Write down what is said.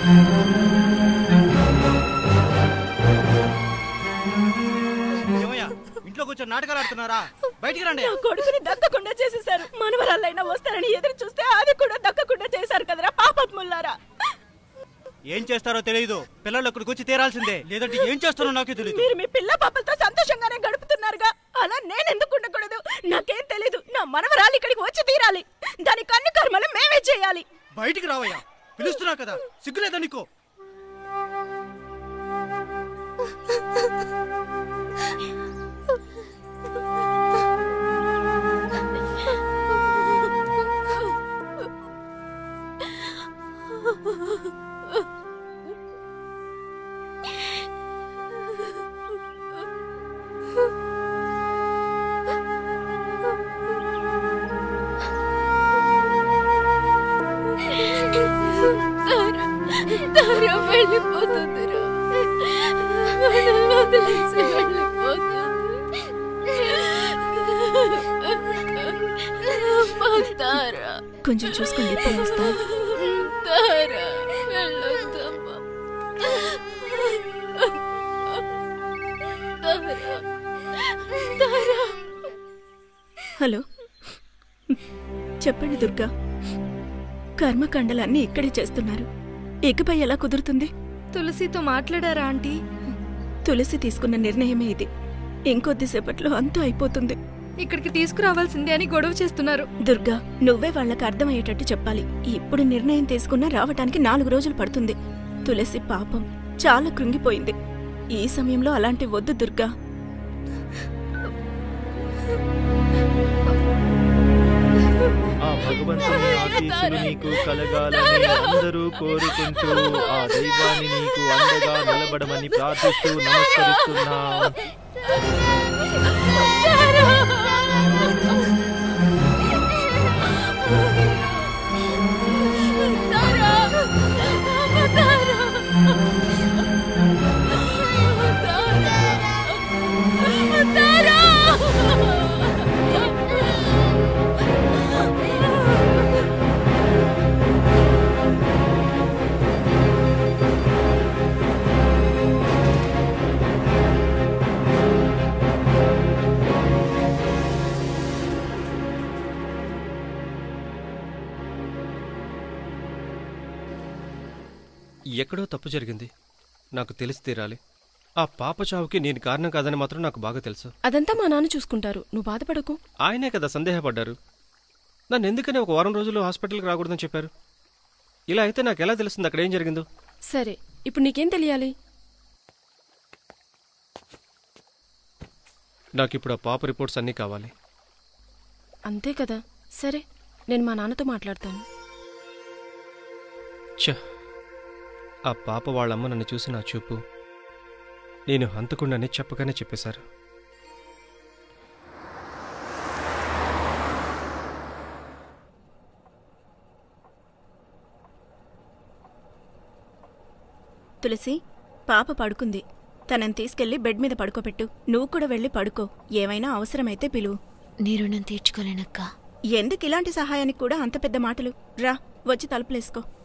ఏమయ్యా ఇంట్లో కూర్చొని నాటకాలు ఆడుతున్నారా బయటికి రండి నా కొడుకుని దక్కకుండా చేసేశారు మనవరాళ్ళైనా వస్తారని ఎదురు చూస్తే అది కూడా దక్కకుండా చేశారు కదరా పాపత్ముల్లారా ఏం చేస్తారో తెలియదు పిల్లలు ఇక్కడికి వచ్చి తీరాల్సిందే లేదంటే ఏం చేస్తారో నాకే తెలియదు మీరు మీ పిల్ల పాపలతో సంతోషంగానే గడుపుతున్నారుగా అలా నేను ఎందుకు ఉండకూడదు నాకేం తెలీదు నా మనవరాలు ఇక్కడికి వచ్చి తీరాలి దాని కన్ను కర్మలు మేమే చేయాలి బయటికి రావయ్యా పిలుస్తున్నా కదా సిగ్గులేదా నీకు తార వెళ్ళిపోతుందిరా మనల్ని వదిలేసి వెళ్ళిపోతుంది అమ్మా తార కొంచెం చూసుకుని ఇప్పుడు వస్తా తార వెళ్ళొద్దమ్మా తార తార హలో చెప్పండి దుర్గా కర్మకాండలన్నీ ఇక్కడే చేస్తున్నారు ఇకపై ఎలా కుదురుతుంది తులసితో మాట్లాడారా ఆంటీ తులసి తీసుకున్న నిర్ణయమే ఇది ఇంకొద్దిసేపట్లో అంతా అయిపోతుంది ఇక్కడికి తీసుకురావాల్సిందే అని గొడవ చేస్తున్నారు దుర్గా నువ్వే వాళ్ళకి అర్థమయ్యేటట్టు చెప్పాలి ఇప్పుడు నిర్ణయం తీసుకున్నా రావటానికి నాలుగు రోజులు పడుతుంది తులసి పాపం చాలా కృంగిపోయింది ఈ సమయంలో అలాంటి వద్దు దుర్గా ఆ భగవంతుని ఆశీస్సులు నీకు కలగాలని అందరూ కోరుకుంటూ ఆ దైవాన్ని నీకు అండగా నిలబడమని ప్రార్థిస్తూ నమస్కరిస్తున్నా ఎక్కడో తప్పు జరిగింది నాకు తెలిసి తీరాలి ఆ పాప చావుకి నేను కారణం కాదని మాత్రం నాకు బాగా తెలుసు అదంతా మా నాన్న చూసుకుంటారు నువ్వు బాధపడకు ఆయనే కదా సందేహపడ్డారు నన్ను ఎందుకని ఒక వారం రోజులు హాస్పిటల్కి రాకూడదని చెప్పారు ఇలా అయితే నాకు ఎలా తెలుస్తుంది అక్కడ ఏం జరిగిందో సరే ఇప్పుడు నీకేం తెలియాలి నాకు ఇప్పుడు ఆ పాప రిపోర్ట్స్ అన్నీ కావాలి అంతే కదా సరే నేను మా నాన్నతో మాట్లాడతాను ఛ ఆ పాప వాళ్ళమ్మ నన్ను చూసి నా చూపు నేను హంతకుండానే చెప్పగానే చెప్పేశారు తులసి పాప పడుకుంది తనని తీసుకెళ్లి బెడ్ మీద పడుకోబెట్టు నువ్వు కూడా వెళ్ళి పడుకో ఏమైనా అవసరమైతే పిలువు నీ రుణం తీర్చుకోలేనక్కా ఎందుకు ఇలాంటి సహాయానికి కూడా అంత పెద్ద మాటలు రా వచ్చి తలుపులేసుకో